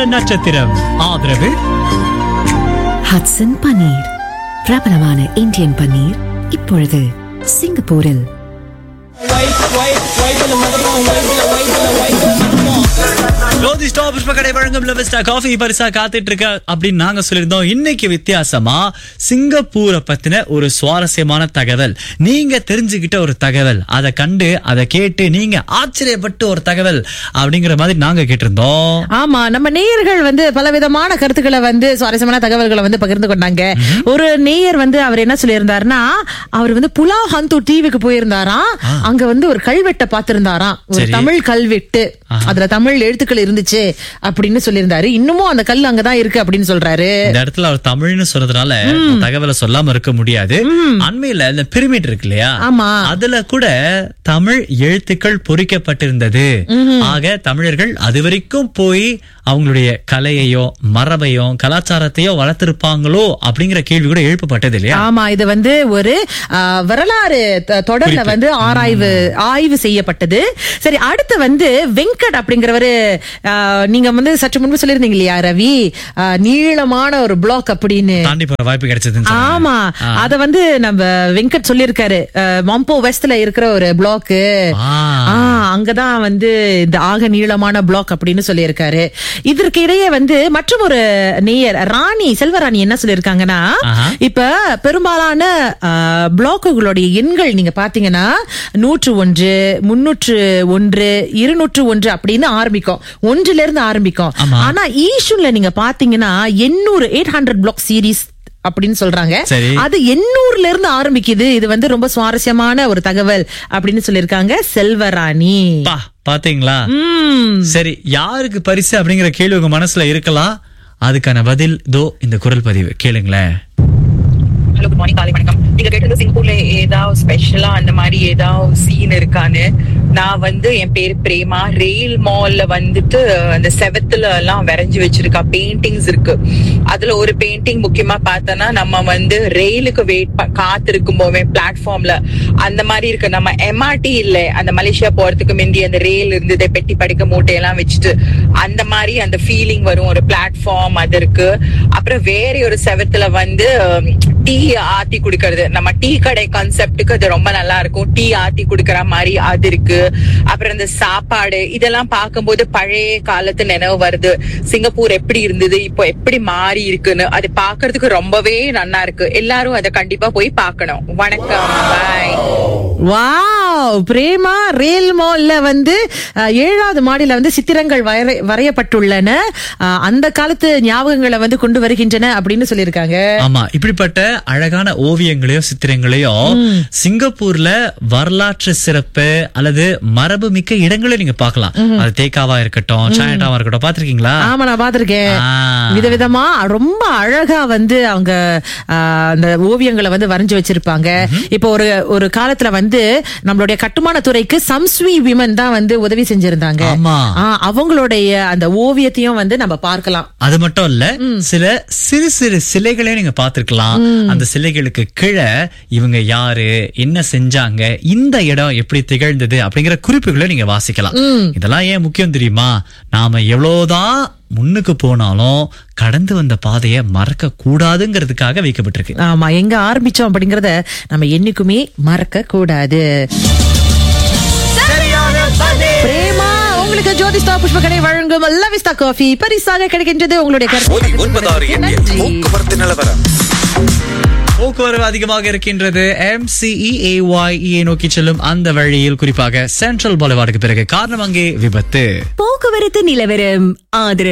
நட்சத்திரம் ஆதரவு ஹட்சன் பன்னீர் பிரபலமான இந்தியன் பன்னீர் இப்பொழுது சிங்கப்பூரில் ஜோதி ஸ்டாப் புஷ்ப கடை வழங்கும் லெவஸ்டா காஃபி பரிசா காத்துட்டு இருக்க அப்படின்னு நாங்க சொல்லியிருந்தோம் இன்னைக்கு வித்தியாசமா சிங்கப்பூரை பத்தின ஒரு சுவாரஸ்யமான தகவல் நீங்க தெரிஞ்சுக்கிட்ட ஒரு தகவல் அதை கண்டு அதை கேட்டு நீங்க ஆச்சரியப்பட்டு ஒரு தகவல் அப்படிங்கிற மாதிரி நாங்க கேட்டிருந்தோம் ஆமா நம்ம நேயர்கள் வந்து பலவிதமான கருத்துக்களை வந்து சுவாரஸ்யமான தகவல்களை வந்து பகிர்ந்து கொண்டாங்க ஒரு நேயர் வந்து அவர் என்ன சொல்லியிருந்தாருன்னா அவர் வந்து புலாவ் ஹந்து டிவிக்கு போயிருந்தாராம் அங்க வந்து ஒரு கல்வெட்டை பார்த்திருந்தாராம் ஒரு சரி. தமிழ் கல்வெட்டு அதுல தமிழ் எழுத்துக்கள் இருந்துச்சு அப்படின்னு சொல்லியிருந்தாரு இன்னமும் அந்த கல் அங்கதான் இருக்கு அப்படின்னு சொல்றாரு இந்த இடத்துல அவர் தமிழ்னு சொன்னதுனால இந்த தகவலை சொல்லாம இருக்க முடியாது அண்மையில இந்த பிரமிட் இருக்கு இல்லையா ஆமா. அதுல கூட தமிழ் எழுத்துக்கள் பொறிக்கப்பட்டிருந்தது ஆக தமிழர்கள் அது வரைக்கும் போய் அவங்களுடைய கலையையோ மரபையோ கலாச்சாரத்தையோ வளர்த்திருப்பாங்களோ அப்படிங்கிற கேள்வி கூட எழுப்பப்பட்டது இல்லையா ஆமா இது வந்து ஒரு ஆ, வரலாறு த- தொடர்ல வந்து ஆராய்வு ஆய்வு செய்யப்பட்டது சரி அடுத்து வந்து வெங்கட் அப்படிங்கிறவரு ஆ, நீங்க வந்து சற்று முன்பு சொல்லியிருந்தீங்க இல்லையா ரவி ஆ, நீளமான ஒரு பிளாக் அப்படின்னு தாண்டி போற வாய்ப்பு கிடைச்சதுன்னு சொன்னாங்க. ஆமா அத வந்து நம்ம வெங்கட் சொல்லியிருக்காரு அஹ், மம்போ வெஸ்ட்ல இருக்கிற ஒரு பிளாக் ஆ. அங்கதான் வந்து இந்த ஆக நீளமான பிளாக் அப்படின்னு சொல்லியிருக்காரு இதற்கு இடையே வந்து மற்றும் ஒரு நேயர் ராணி செல்வராணி என்ன சொல்லியிருக்காங்கன்னா ஆஹா. இப்ப பெரும்பாலான அஹ், பிளாக்குகளுடைய எண்கள் நீங்க பாத்தீங்கன்னா நூற்று ஒன்று முன்னூற்று ஒன்று இருநூற்று ஒன்று அப்படின்னு ஆரம்பிக்கும் ஒன்றுல இருந்து ஆரம்பிக்கும் ஆமா. ஆனா ஈஷுன்ல நீங்க பாத்தீங்கன்னா எண்ணூறு எயிட் ஹண்ட்ரட் பிளாக் சீரிஸ் அப்படின்னு சொல்றாங்க சரி. அது எண்ணூர்ல இருந்து ஆரம்பிக்குது இது வந்து ரொம்ப சுவாரஸ்யமான ஒரு தகவல் அப்படின்னு சொல்லியிருக்காங்க செல்வராணி பா பாத்தீங்களா உம் சரி யாருக்கு பரிசு அப்படிங்கிற கேள்வி உங்க மனசுல இருக்கலாம் அதுக்கான பதில் தோ இந்த குரல் பதிவு கேளுங்களேன் ஹலோ குட் மார்னிங் காலை வணக்கம் நீங்க கேட்டது சிங்கப்பூர்ல ஏதாவது ஸ்பெஷலா அந்த மாதிரி ஏதாவது சீன் இருக்கான்னு நான் வந்து என் பேர் பிரேமா ரெயில் மால்ல வந்துட்டு அந்த செவத்துல எல்லாம் வரைஞ்சு வச்சிருக்கா பெயிண்டிங்ஸ் இருக்கு அதுல ஒரு பெயிண்டிங் முக்கியமா பார்த்தோன்னா நம்ம வந்து ரெயிலுக்கு வெயிட் காத்திருக்கும் போவே பிளாட்ஃபார்ம்ல அந்த மாதிரி இருக்கு நம்ம எம்ஆர்டி இல்ல அந்த மலேசியா போறதுக்கு முந்தி அந்த ரெயில் இருந்தது பெட்டி படிக்க மூட்டையெல்லாம் வச்சுட்டு அந்த மாதிரி அந்த ஃபீலிங் வரும் ஒரு பிளாட்ஃபார்ம் அது இருக்கு அப்புறம் வேற ஒரு செவத்துல வந்து டீ ஆத்தி குடுக்கறது நம்ம டீ கடை கான்செப்டுக்கு அது ரொம்ப நல்லா இருக்கும் டீ ஆத்தி குடுக்கற மாதிரி அது இருக்கு அப்புறம் இந்த சாப்பாடு இதெல்லாம் பார்க்கும்போது பழைய காலத்து நினைவு வருது சிங்கப்பூர் எப்படி இருந்தது இப்போ எப்படி மாறி இருக்குன்னு அது பார்க்கிறதுக்கு ரொம்பவே நல்லா இருக்கு எல்லாரும் அதை கண்டிப்பா போய் பார்க்கணும் வணக்கம் பாய் வாவ் பிரேமா ரேல் மால்ல வந்து அஹ், ஏழாவது மாடியில வந்து சித்திரங்கள் வரைய- வரையப்பட்டுள்ளன அஹ், அந்த காலத்து ஞாபகங்களை வந்து கொண்டு வருகின்றன அப்படின்னு சொல்லியிருக்காங்க ஆமா இப்படிப்பட்ட அழகான ஓவியங்களையோ சித்திரங்களையோ சிங்கப்பூர்ல வரலாற்று சிறப்பு அல்லது மரபு மிக்க இடங்களை நீங்க பார்க்கலாம் அது தேக்காவா இருக்கட்டும் சாயட்டாவா இருக்கட்டும் பாத்திருக்கீங்களா ஆமா நான் பாத்திருக்கேன் ஆ. விதவிதமா ரொம்ப அழகா வந்து அவங்க ஆ, அந்த ஓவியங்களை வந்து வரைஞ்சு வச்சிருப்பாங்க இப்போ ஒரு ஒரு காலத்துல வந்து நம்மளுடைய கட்டுமான துறைக்கு சம்ஸ்வி விமன் தான் வந்து உதவி செஞ்சிருந்தாங்க ஆமா. ஆ, அவங்களுடைய அந்த ஓவியத்தையும் வந்து நம்ம பார்க்கலாம் அது மட்டும் இல்ல சில சிறு சிறு சிலைகளையும் நீங்க பார்த்திருக்கலாம் அந்த சிலைகளுக்கு கீழே இவங்க யாரு என்ன செஞ்சாங்க இந்த இடம் எப்படி திகழ்ந்தது அப்படிங்கிற குறிப்புகளை நீங்க வாசிக்கலாம் இதெல்லாம் ஏன் முக்கியம் தெரியுமா நாம எவ்வளவுதான் முன்னுக்கு போனாலும் கடந்து வந்த பாதையை மறக்க கூடாதுங்கிறதுக்காக வைக்கப்பட்டிருக்கு ஆமா எங்க ஆரம்பிச்சோம் அப்படிங்கறத நம்ம என்னைக்குமே மறக்க கூடாது பிரேமா உங்களுக்கு ஜோதிஸ்தா புஷ்பகடை வழங்கும் லவிஸ்தா காஃபி பரிசாக கிடைக்கின்றது உங்களுடைய ஒலி கருத்து ஒன்பதாறு எண்ணில் நன்றி. போக்குவரத்து நிலவரம் போக்குவரவு அதிகமாக இருக்கின்றது எம்சிஇஏஒய்இஏ நோக்கி செல்லும் அந்த வழியில் குறிப்பாக சென்ட்ரல் பாலிவார்டுக்கு பிறகு காரணம் அங்கே விபத்து போக்குவரத்து நிலவரம் ஆதரவு